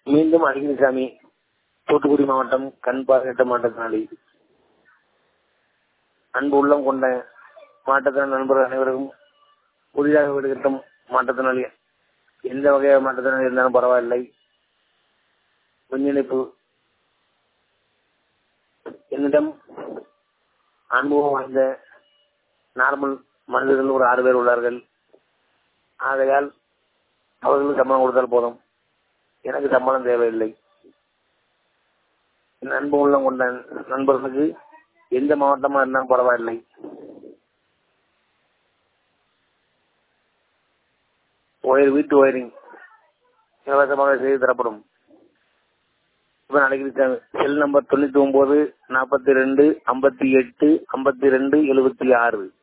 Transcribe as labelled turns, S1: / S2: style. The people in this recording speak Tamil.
S1: மீண்டும் அழகிரிசாமி தூத்துக்குடி மாவட்டம் கண் பார்வையற்ற மாற்றுத்திறனாளி அன்பு உள்ளம் கொண்ட மாற்றுத்திறன் நண்பர்கள் அனைவருக்கும் புதிதாக வீடு கட்டும் மாற்றுத்திறனாளி எந்த வகையான மாற்றுத்திறனாளி இருந்தாலும் பரவாயில்லை மின் இணைப்பு என்னிடம் அனுபவம் வாய்ந்த நார்மல் மனிதர்கள் ஒரு ஆறு பேர் உள்ளார்கள் ஆகையால் அவர்களுக்கு சம்பளம் கொடுத்தால் போதும் எனக்கு சம்பளம் தேவையில்லை என் அன்பு உள்ளம் கொண்ட நண்பர்களுக்கு எந்த மாவட்டமா இருந்தாலும் பரவாயில்லை ஒயர் வீட்டு ஒயரிங் இலவசமாக செய்து தரப்படும் இப்ப நாளைக்கு செல் நம்பர் தொண்ணூத்தி ஒன்பது நாற்பத்தி ரெண்டு ஐம்பத்தி எட்டு ஐம்பத்தி ரெண்டு எழுபத்தி ஆறு